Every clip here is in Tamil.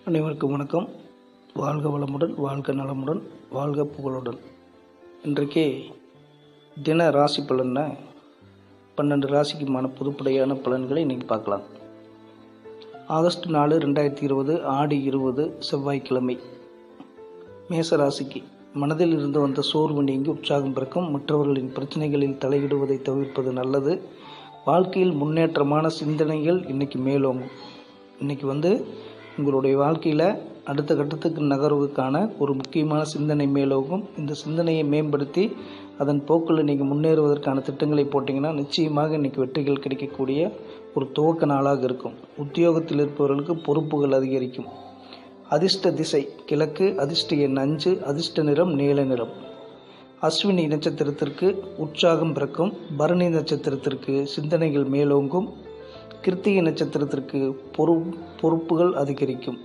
அனைவருக்கும் வணக்கம் வாழ்க வளமுடன் வாழ்க நலமுடன் வாழ்க புகழுடன் இன்றைக்கு தின ராசி பலனை பன்னெண்டு ராசிக்குமான பொதுப்படையான பலன்களை இன்றைக்கி பார்க்கலாம் ஆகஸ்ட் நாலு ரெண்டாயிரத்தி இருபது ஆடி இருபது செவ்வாய்க்கிழமை மேச ராசிக்கு மனதில் இருந்து வந்த சோர்வு நீங்கி உற்சாகம் பிறக்கும் மற்றவர்களின் பிரச்சனைகளில் தலையிடுவதை தவிர்ப்பது நல்லது வாழ்க்கையில் முன்னேற்றமான சிந்தனைகள் இன்றைக்கி மேலோங்கும் இன்றைக்கி வந்து உங்களுடைய வாழ்க்கையில் அடுத்த கட்டத்துக்கு நகர்வுக்கான ஒரு முக்கியமான சிந்தனை மேலோகும் இந்த சிந்தனையை மேம்படுத்தி அதன் போக்கில் நீங்கள் முன்னேறுவதற்கான திட்டங்களை போட்டிங்கன்னா நிச்சயமாக இன்றைக்கி வெற்றிகள் கிடைக்கக்கூடிய ஒரு துவக்க நாளாக இருக்கும் உத்தியோகத்தில் இருப்பவர்களுக்கு பொறுப்புகள் அதிகரிக்கும் அதிர்ஷ்ட திசை கிழக்கு அதிர்ஷ்ட எண் அஞ்சு அதிர்ஷ்ட நிறம் நீல நிறம் அஸ்வினி நட்சத்திரத்திற்கு உற்சாகம் பிறக்கும் பரணி நட்சத்திரத்திற்கு சிந்தனைகள் மேலோங்கும் கிருத்திகை நட்சத்திரத்திற்கு பொறு பொறுப்புகள் அதிகரிக்கும்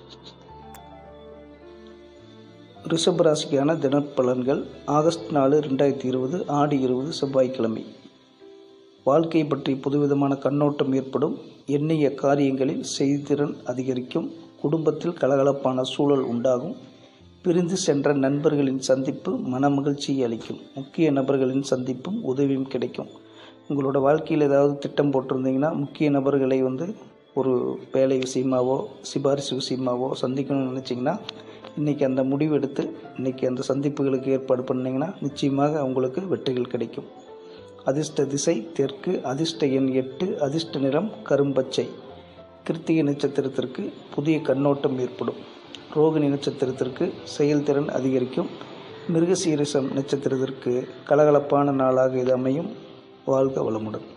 ரிஷபராசிக்கான தினப்பலன்கள் ஆகஸ்ட் நாலு ரெண்டாயிரத்தி இருபது ஆடி இருபது செவ்வாய்க்கிழமை வாழ்க்கை பற்றி புதுவிதமான கண்ணோட்டம் ஏற்படும் எண்ணிய காரியங்களில் செய்திறன் அதிகரிக்கும் குடும்பத்தில் கலகலப்பான சூழல் உண்டாகும் பிரிந்து சென்ற நண்பர்களின் சந்திப்பு மனமகிழ்ச்சியை அளிக்கும் முக்கிய நபர்களின் சந்திப்பும் உதவியும் கிடைக்கும் உங்களோட வாழ்க்கையில் ஏதாவது திட்டம் போட்டிருந்தீங்கன்னா முக்கிய நபர்களை வந்து ஒரு வேலை விஷயமாவோ சிபாரிசு விஷயமாவோ சந்திக்கணும்னு நினச்சிங்கன்னா இன்றைக்கி அந்த முடிவு எடுத்து இன்றைக்கி அந்த சந்திப்புகளுக்கு ஏற்பாடு பண்ணிங்கன்னா நிச்சயமாக உங்களுக்கு வெற்றிகள் கிடைக்கும் அதிர்ஷ்ட திசை தெற்கு அதிர்ஷ்ட எண் எட்டு அதிர்ஷ்ட நிறம் கரும்பச்சை கிருத்திகை நட்சத்திரத்திற்கு புதிய கண்ணோட்டம் ஏற்படும் ரோகிணி நட்சத்திரத்திற்கு செயல்திறன் அதிகரிக்கும் மிருகசீரிசம் நட்சத்திரத்திற்கு கலகலப்பான நாளாக இது அமையும் வாழ்க வளமுடன்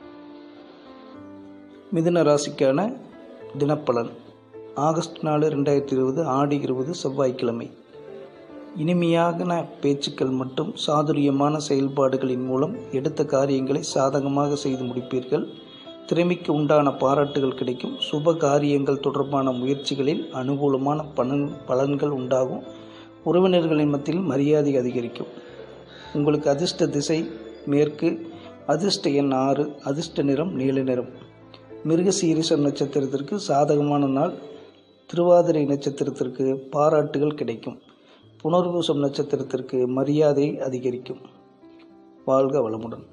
மிதுன ராசிக்கான தினப்பலன் ஆகஸ்ட் நாலு ரெண்டாயிரத்தி இருபது ஆடி இருபது செவ்வாய்க்கிழமை இனிமையான பேச்சுக்கள் மற்றும் சாதுரியமான செயல்பாடுகளின் மூலம் எடுத்த காரியங்களை சாதகமாக செய்து முடிப்பீர்கள் திறமைக்கு உண்டான பாராட்டுகள் கிடைக்கும் சுப காரியங்கள் தொடர்பான முயற்சிகளில் அனுகூலமான பலன் பலன்கள் உண்டாகும் உறவினர்களின் மத்தியில் மரியாதை அதிகரிக்கும் உங்களுக்கு அதிர்ஷ்ட திசை மேற்கு அதிர்ஷ்ட எண் ஆறு அதிர்ஷ்ட நிறம் நீல நிறம் மிருகசீரிசம் நட்சத்திரத்திற்கு சாதகமான நாள் திருவாதிரை நட்சத்திரத்திற்கு பாராட்டுகள் கிடைக்கும் புனர்பூசம் நட்சத்திரத்திற்கு மரியாதை அதிகரிக்கும் வாழ்க வளமுடன்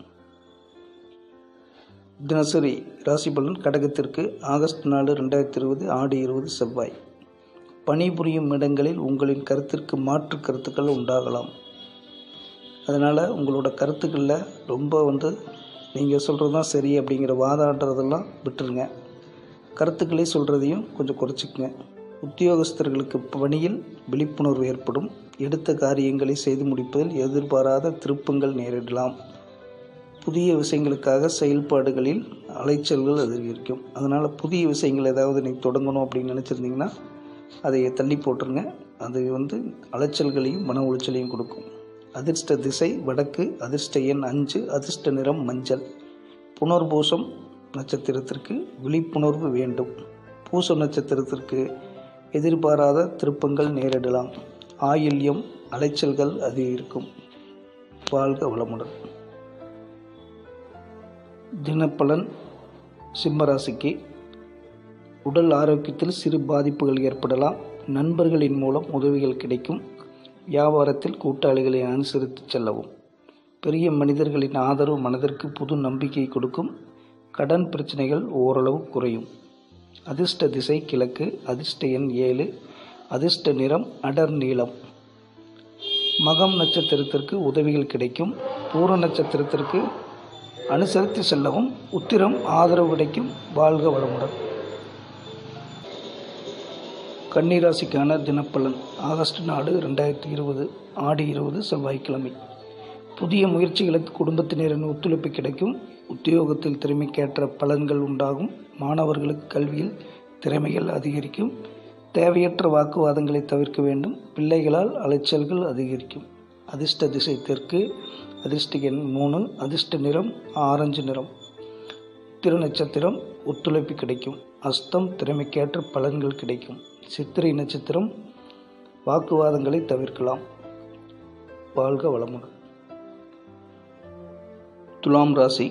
தினசரி ராசி பலன் கடகத்திற்கு ஆகஸ்ட் நாலு ரெண்டாயிரத்தி இருபது ஆடி இருபது செவ்வாய் பணிபுரியும் இடங்களில் உங்களின் கருத்திற்கு மாற்று கருத்துக்கள் உண்டாகலாம் அதனால் உங்களோட கருத்துக்களில் ரொம்ப வந்து நீங்கள் சொல்கிறது தான் சரி அப்படிங்கிற வாதாடுறதெல்லாம் விட்டுருங்க கருத்துக்களை சொல்கிறதையும் கொஞ்சம் குறைச்சிக்கங்க உத்தியோகஸ்தர்களுக்கு பணியில் விழிப்புணர்வு ஏற்படும் எடுத்த காரியங்களை செய்து முடிப்பதில் எதிர்பாராத திருப்பங்கள் நேரிடலாம் புதிய விஷயங்களுக்காக செயல்பாடுகளில் அலைச்சல்கள் அதிகரிக்கும் அதனால் புதிய விஷயங்கள் ஏதாவது நீங்கள் தொடங்கணும் அப்படின்னு நினச்சிருந்தீங்கன்னா அதை தள்ளி போட்டுருங்க அது வந்து அலைச்சல்களையும் மன உளைச்சலையும் கொடுக்கும் அதிர்ஷ்ட திசை வடக்கு அதிர்ஷ்ட எண் அஞ்சு அதிர்ஷ்ட நிறம் மஞ்சள் புனர்பூசம் நட்சத்திரத்திற்கு விழிப்புணர்வு வேண்டும் பூச நட்சத்திரத்திற்கு எதிர்பாராத திருப்பங்கள் நேரிடலாம் ஆயில்யம் அலைச்சல்கள் அதிகரிக்கும் வாழ்க வளமுடன் தினப்பலன் சிம்மராசிக்கு உடல் ஆரோக்கியத்தில் சிறு பாதிப்புகள் ஏற்படலாம் நண்பர்களின் மூலம் உதவிகள் கிடைக்கும் வியாபாரத்தில் கூட்டாளிகளை அனுசரித்து செல்லவும் பெரிய மனிதர்களின் ஆதரவு மனதிற்கு புது நம்பிக்கை கொடுக்கும் கடன் பிரச்சனைகள் ஓரளவு குறையும் அதிர்ஷ்ட திசை கிழக்கு அதிர்ஷ்ட எண் ஏழு அதிர்ஷ்ட நிறம் அடர் நீளம் மகம் நட்சத்திரத்திற்கு உதவிகள் கிடைக்கும் பூர நட்சத்திரத்திற்கு அனுசரித்து செல்லவும் உத்திரம் ஆதரவு கிடைக்கும் வாழ்க வளமுடன் கன்னிராசிக்கான தினப்பலன் ஆகஸ்ட் நாலு ரெண்டாயிரத்தி இருபது ஆடி இருபது செவ்வாய்க்கிழமை புதிய முயற்சிகளுக்கு குடும்பத்தினரின் ஒத்துழைப்பு கிடைக்கும் உத்தியோகத்தில் திறமைக்கேற்ற பலன்கள் உண்டாகும் மாணவர்களுக்கு கல்வியில் திறமைகள் அதிகரிக்கும் தேவையற்ற வாக்குவாதங்களை தவிர்க்க வேண்டும் பிள்ளைகளால் அலைச்சல்கள் அதிகரிக்கும் அதிர்ஷ்ட திசை தெற்கு அதிர்ஷ்ட எண் மூணு அதிர்ஷ்ட நிறம் ஆரஞ்சு நிறம் திரு நட்சத்திரம் ஒத்துழைப்பு கிடைக்கும் அஸ்தம் திறமைக்கேற்ற பலன்கள் கிடைக்கும் சித்திரை நட்சத்திரம் வாக்குவாதங்களை தவிர்க்கலாம் வாழ்க வளமுடன் துலாம் ராசி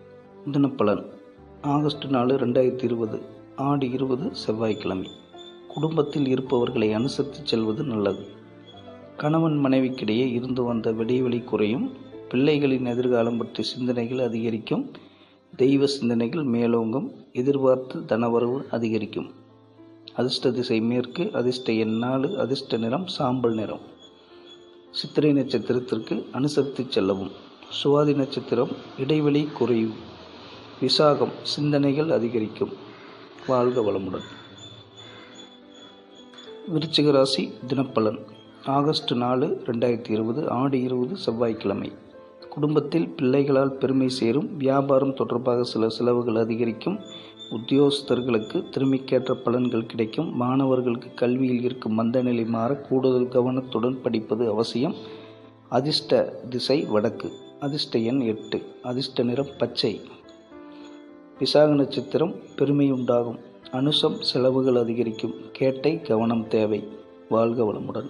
தினப்பலன் ஆகஸ்ட் நாலு ரெண்டாயிரத்தி இருபது ஆடி இருபது செவ்வாய்க்கிழமை குடும்பத்தில் இருப்பவர்களை அனுசரித்து செல்வது நல்லது கணவன் மனைவிக்கிடையே இருந்து வந்த இடைவெளி குறையும் பிள்ளைகளின் எதிர்காலம் பற்றிய சிந்தனைகள் அதிகரிக்கும் தெய்வ சிந்தனைகள் மேலோங்கும் எதிர்பார்த்து தனவரவு அதிகரிக்கும் அதிர்ஷ்ட திசை மேற்கு அதிர்ஷ்ட எண் நாலு அதிர்ஷ்ட நிறம் சாம்பல் நிறம் சித்திரை நட்சத்திரத்திற்கு அனுசரித்து செல்லவும் சுவாதி நட்சத்திரம் இடைவெளி குறையும் விசாகம் சிந்தனைகள் அதிகரிக்கும் வாழ்க வளமுடன் விருச்சிக ராசி தினப்பலன் ஆகஸ்ட் நாலு ரெண்டாயிரத்தி இருபது ஆடி இருபது செவ்வாய்க்கிழமை குடும்பத்தில் பிள்ளைகளால் பெருமை சேரும் வியாபாரம் தொடர்பாக சில செலவுகள் அதிகரிக்கும் உத்தியோகஸ்தர்களுக்கு திறமைக்கேற்ற பலன்கள் கிடைக்கும் மாணவர்களுக்கு கல்வியில் இருக்கும் மந்தநிலை மாற கூடுதல் கவனத்துடன் படிப்பது அவசியம் அதிர்ஷ்ட திசை வடக்கு அதிர்ஷ்ட எண் எட்டு அதிர்ஷ்ட நிறம் பச்சை விசாக நட்சத்திரம் பெருமை உண்டாகும் அனுசம் செலவுகள் அதிகரிக்கும் கேட்டை கவனம் தேவை வாழ்க வளமுடன்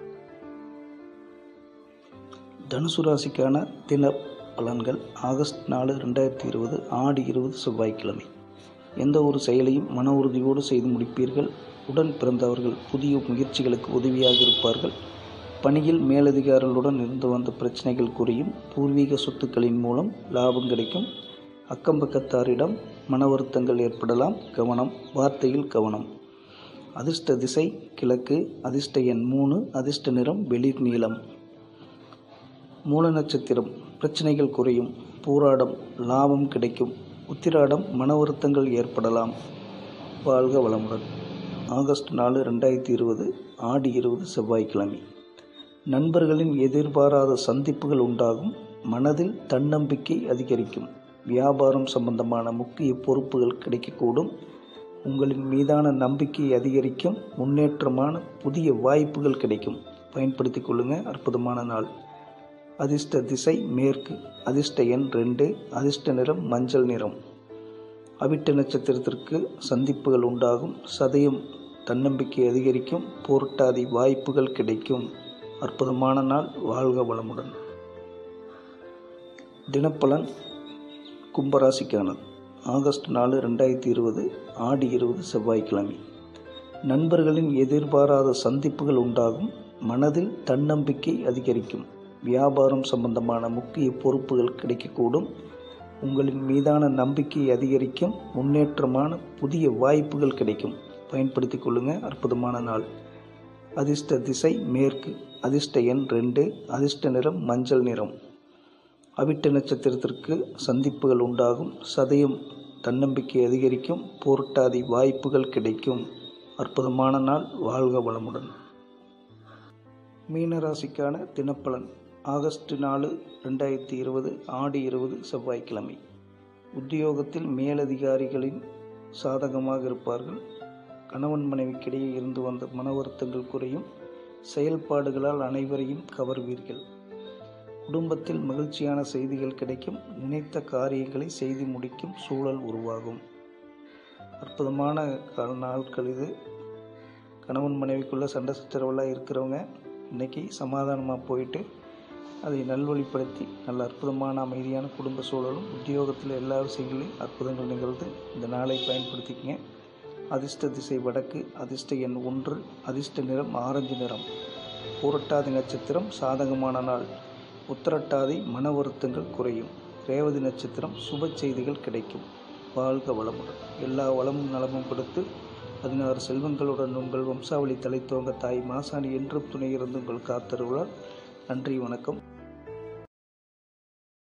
தனுசு ராசிக்கான தின பலன்கள் ஆகஸ்ட் நாலு ரெண்டாயிரத்தி இருபது ஆடி இருபது செவ்வாய்க்கிழமை எந்த ஒரு செயலையும் மன உறுதியோடு செய்து முடிப்பீர்கள் உடன் பிறந்தவர்கள் புதிய முயற்சிகளுக்கு உதவியாக இருப்பார்கள் பணியில் மேலதிகாரிகளுடன் இருந்து வந்த பிரச்சனைகள் குறையும் பூர்வீக சொத்துக்களின் மூலம் லாபம் கிடைக்கும் அக்கம்பக்கத்தாரிடம் மன வருத்தங்கள் ஏற்படலாம் கவனம் வார்த்தையில் கவனம் அதிர்ஷ்ட திசை கிழக்கு அதிர்ஷ்ட எண் மூணு அதிர்ஷ்ட நிறம் வெளிர் நீளம் மூல நட்சத்திரம் பிரச்சனைகள் குறையும் பூராடம் லாபம் கிடைக்கும் உத்திராடம் மன வருத்தங்கள் ஏற்படலாம் வாழ்க வளமுடன் ஆகஸ்ட் நாலு ரெண்டாயிரத்தி இருபது ஆடி இருபது செவ்வாய்க்கிழமை நண்பர்களின் எதிர்பாராத சந்திப்புகள் உண்டாகும் மனதில் தன்னம்பிக்கை அதிகரிக்கும் வியாபாரம் சம்பந்தமான முக்கிய பொறுப்புகள் கிடைக்கக்கூடும் உங்களின் மீதான நம்பிக்கை அதிகரிக்கும் முன்னேற்றமான புதிய வாய்ப்புகள் கிடைக்கும் பயன்படுத்திக் கொள்ளுங்கள் அற்புதமான நாள் அதிர்ஷ்ட திசை மேற்கு அதிர்ஷ்ட எண் ரெண்டு அதிர்ஷ்ட நிறம் மஞ்சள் நிறம் அவிட்ட நட்சத்திரத்திற்கு சந்திப்புகள் உண்டாகும் சதயம் தன்னம்பிக்கை அதிகரிக்கும் போராட்டாதி வாய்ப்புகள் கிடைக்கும் அற்புதமான நாள் வாழ்க வளமுடன் தினப்பலன் கும்பராசிக்கானது ஆகஸ்ட் நாலு ரெண்டாயிரத்தி இருபது ஆடி இருபது செவ்வாய்க்கிழமை நண்பர்களின் எதிர்பாராத சந்திப்புகள் உண்டாகும் மனதில் தன்னம்பிக்கை அதிகரிக்கும் வியாபாரம் சம்பந்தமான முக்கிய பொறுப்புகள் கிடைக்கக்கூடும் உங்களின் மீதான நம்பிக்கை அதிகரிக்கும் முன்னேற்றமான புதிய வாய்ப்புகள் கிடைக்கும் பயன்படுத்திக் கொள்ளுங்கள் அற்புதமான நாள் அதிர்ஷ்ட திசை மேற்கு அதிர்ஷ்ட எண் ரெண்டு அதிர்ஷ்ட நிறம் மஞ்சள் நிறம் அவிட்ட நட்சத்திரத்திற்கு சந்திப்புகள் உண்டாகும் சதயம் தன்னம்பிக்கை அதிகரிக்கும் போராட்டாதி வாய்ப்புகள் கிடைக்கும் அற்புதமான நாள் வாழ்க வளமுடன் மீனராசிக்கான தினப்பலன் ஆகஸ்ட் நாலு ரெண்டாயிரத்தி இருபது ஆடி இருபது செவ்வாய்க்கிழமை உத்தியோகத்தில் மேலதிகாரிகளின் சாதகமாக இருப்பார்கள் கணவன் மனைவிக்கிடையே இருந்து வந்த மன வருத்தங்கள் குறையும் செயல்பாடுகளால் அனைவரையும் கவர்வீர்கள் குடும்பத்தில் மகிழ்ச்சியான செய்திகள் கிடைக்கும் நினைத்த காரியங்களை செய்து முடிக்கும் சூழல் உருவாகும் அற்புதமான கால நாட்கள் இது கணவன் மனைவிக்குள்ளே சண்டை சச்சரவெல்லாம் இருக்கிறவங்க இன்றைக்கி சமாதானமாக போயிட்டு அதை நல்வழிப்படுத்தி நல்ல அற்புதமான அமைதியான குடும்ப சூழலும் உத்தியோகத்தில் எல்லா விஷயங்களையும் அற்புதங்கள் நிகழ்ந்து இந்த நாளை பயன்படுத்திக்கங்க அதிர்ஷ்ட திசை வடக்கு அதிர்ஷ்ட எண் ஒன்று அதிர்ஷ்ட நிறம் ஆரஞ்சு நிறம் பூரட்டாதி நட்சத்திரம் சாதகமான நாள் உத்தரட்டாதி மன வருத்தங்கள் குறையும் ரேவதி நட்சத்திரம் சுப செய்திகள் கிடைக்கும் வாழ்க வளமுடன் எல்லா வளமும் நலமும் கொடுத்து பதினாறு செல்வங்களுடன் உங்கள் வம்சாவளி தலைத்தோங்க தாய் மாசாணி என்றும் துணை இருந்து உங்கள் காத்தருளால் நன்றி வணக்கம்